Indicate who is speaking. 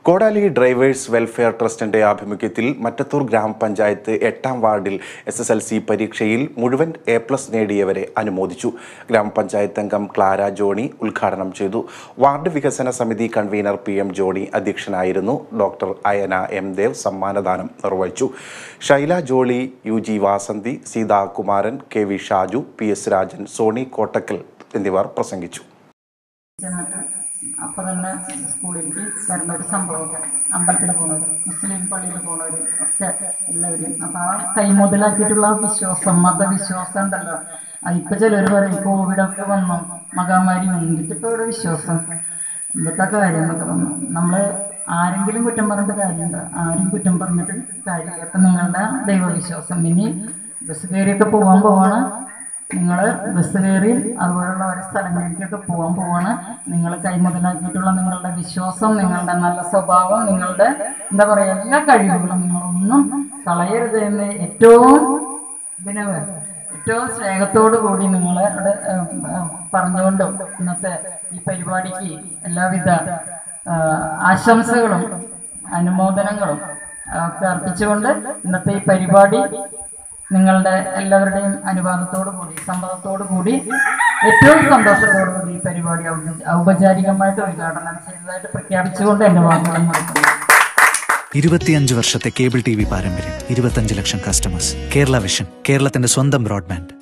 Speaker 1: കോടാലി drivers welfare ട്രസ്റ്റിന്റെ ആഭിമുഖ്യത്തിൽ മറ്റത്തൂർ ഗ്രാമപഞ്ചായത്ത് എട്ടാം വാർഡിൽ എസ് എസ് എൽ സി പരീക്ഷയിൽ മുഴുവൻ എ പ്ലസ് നേടിയവരെ അനുമോദിച്ചു ഗ്രാമപഞ്ചായത്ത് അംഗം ക്ലാര ജോണി ഉദ്ഘാടനം ചെയ്തു വാർഡ് വികസന സമിതി കൺവീനർ പി എം ജോണി അധ്യക്ഷനായിരുന്നു ഡോക്ടർ അയന എം ദേവ് സമ്മാനദാനം നിർവഹിച്ചു Shaila Jolly U G Vasanthi Seethakumaran K V Shaju P S Rajan Soni Kottakkal എന്നിവർ പ്രസംഗിച്ചു
Speaker 2: ചെന്നിട്ട് അപ്പോൾ തന്നെ സ്കൂളിലേക്ക് വരുന്ന ഒരു സംഭവമൊക്കെ അമ്പലത്തിൽ പോകുന്നവർ മുസ്ലിം പള്ളിയിൽ പോകുന്നവർ ഒക്കെ എല്ലാവരും അപ്പം ആ കൈമുതലാക്കിയിട്ടുള്ള ആ വിശ്വാസം മതവിശ്വാസം ഉണ്ടല്ലോ ഇപ്പം ചിലർ പറയും കോവിഡൊക്കെ വന്നു മഹാമാരി വന്നു ഇതിപ്പോൾ ഇവിടെ വിശ്വാസം എന്തൊക്കെ കാര്യം എന്നൊക്കെ വന്നു നമ്മൾ ആരെങ്കിലും കുറ്റം പറഞ്ഞിട്ട് കാര്യമുണ്ട് ആരും കുറ്റം പറഞ്ഞിട്ട് കാര്യമില്ല അപ്പം നിങ്ങളുടെ ദൈവവിശ്വാസം ഇനി ബസ് കയറിയൊക്കെ പോകാൻ പോവാണ് നിങ്ങൾ ബസ് കയറി അതുപോലുള്ള ഓരോ സ്ഥലങ്ങളിലേക്കൊക്കെ പോകാൻ പോവാണ് നിങ്ങൾ കൈമുതലാക്കിയിട്ടുള്ള നിങ്ങളുടെ വിശ്വാസം നിങ്ങളുടെ നല്ല സ്വഭാവം നിങ്ങളുടെ എന്താ പറയുക എല്ലാ കഴിവുകളും നിങ്ങളൊന്നും കളയരുത് എന്ന് ഏറ്റവും ഇതിന് ഏറ്റവും സ്നേഹത്തോടു കൂടി നിങ്ങളെ അവിടെ ഏഹ്, ഏഹ്, പറഞ്ഞുകൊണ്ടും ഇന്നത്തെ ഈ പരിപാടിക്ക് എല്ലാവിധ ഏഹ്, ആശംസകളും അനുമോദനങ്ങളും ഒക്കെ അർപ്പിച്ചുകൊണ്ട് ഇന്നത്തെ ഈ പരിപാടി നിങ്ങളുടെ എല്ലാവരുടെയും അനുവാദത്തോടു കൂടി സമ്മതത്തോടു കൂടി ഏറ്റവും സന്തോഷത്തോടു കൂടി ഈ പരിപാടി ഔപ- ഔപചാരികമായിട്ട് ഉദ്ഘാടനം ചെയ്തതായിട്ട് പ്രഖ്യാപിച്ചുകൊണ്ട് എന്റെ വാക്കുകൾ നടത്തുന്നു
Speaker 3: ഇരുപത്തിയഞ്ച് വർഷത്തെ കേബിൾ ടി വി പാരമ്പര്യം ഇരുപത്തഞ്ച് ലക്ഷം കസ്റ്റമേഴ്സ് കേരള വിഷൻ കേരളത്തിന്റെ സ്വന്തം ബ്രോഡ്ബാൻഡ്